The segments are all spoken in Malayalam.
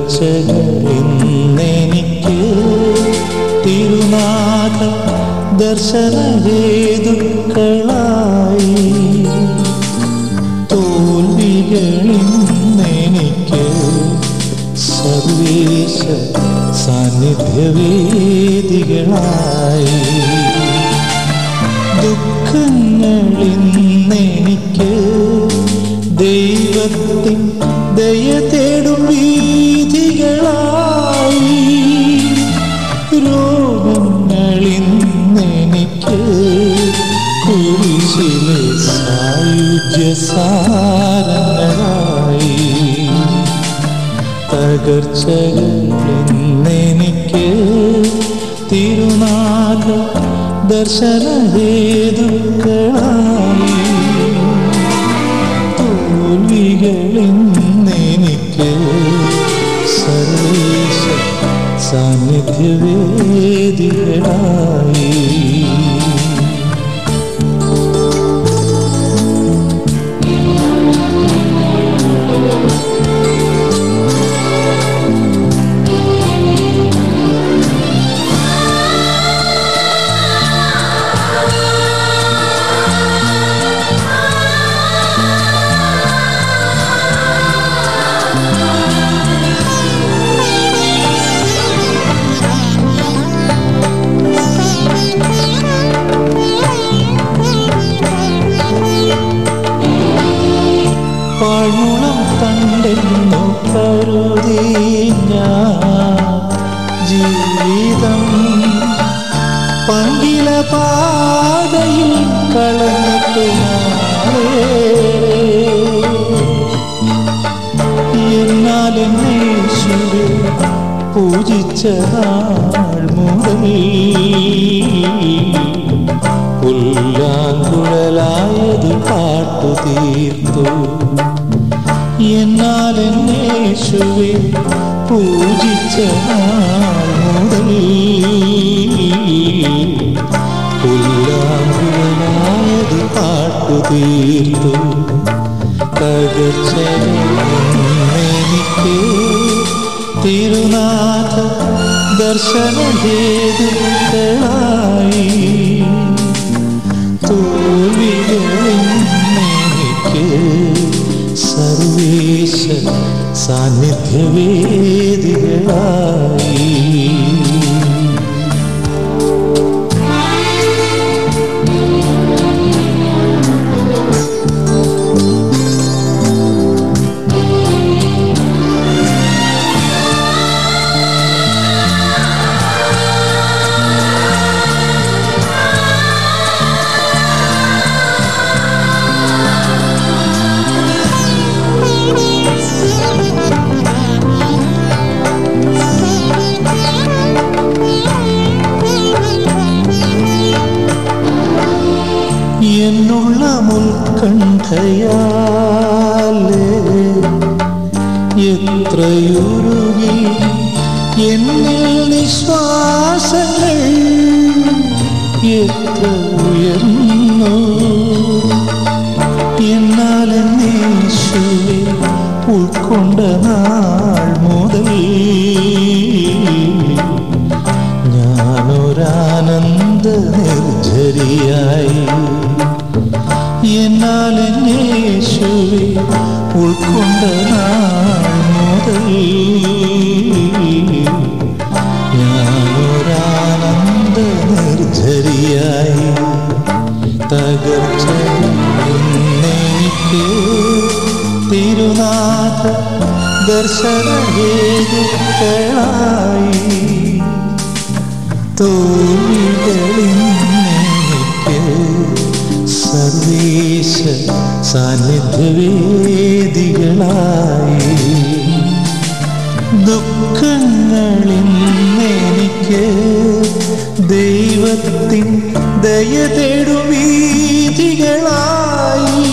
തകർച്ചകൾ ഇന്നെനിക്ക് തിരുനാഥ ദർശനഹേതുക്കളായി തോൽവികളിന്നെനിക്ക് സർവേശ സാന്നിധ്യവേദികളായി ദുഃഖങ്ങളിന്നെനിക്ക് ദൈവത്തിൻ ദയ തേടും വീതികളായി രോഗങ്ങളിന്നെനിക്ക് കുരിശിലെ സായുജ്യസാരങ്ങളായി തകർച്ചകളിന്നെനിക്ക് തിരുനാഥ ദർശനഹേതുക്കളായി തോൽവികളിന്നെനിക്ക് സർവേശ സാന്നിധ്യവേദികളായി പഴുളം കണ്ടെന്നു കരുതി ഞാൻ ജീവിതം പങ്കില പാതയിൽ കളഞ്ഞിട്ട് നാളേറെ. എന്നാൽ എന്നെ യേശുവേ പൂജിച്ച നാൾ മുതൽ പുല്ലാങ്കുഴലായത് പാട്ടു തീർത്തു എന്നാൽ എന്നെ യേശുവേ പൂജിച്ച നാൾ മുതൽ പുല്ലാങ്കുഴലായത് പാട്ടു തീർത്തു തകർച്ചയെനിക്ക് തിരുനാഥ ദർശനഹേതുക്കളായി തോൽവികളെനിക്ക് സർവേശ സാന്നിധ്യവേദികളായി എന്നുള്ള മുൽക്കണ്ഠയാലേ എത്രയുരുകി എന്നിൽ നിശ്വാസങ്ങൾ എത്ര ഉയർന്നു എന്നാൽ എന്നേശുവെ ഉൾക്കൊണ്ട നാൾ മുതൽ ഞാനൊരാനന്ദ നിർജരിയായി എന്നാൽ എന്നേശുവെ ഉൾക്കൊണ്ട നാൾ മുതൽ ഞാനൊരാനന്ദ നിർജരിയായി തകർച്ച എനിക്ക് തിരുനാഥ ദർശനഹേതുക്കളായി തോൽവികളിന്നെനിക്ക് സർവേശ സാന്നിധ്യവേദികളായി ദുഃഖങ്ങളിന്നെനിക്ക് ദൈവത്തിൻ ദയ തേടും വീതികളായി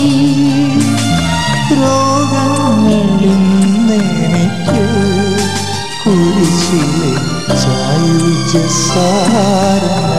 രോഗങ്ങളിന്നെനിക്ക് കുരിശിലെ സായുജ്യസാരം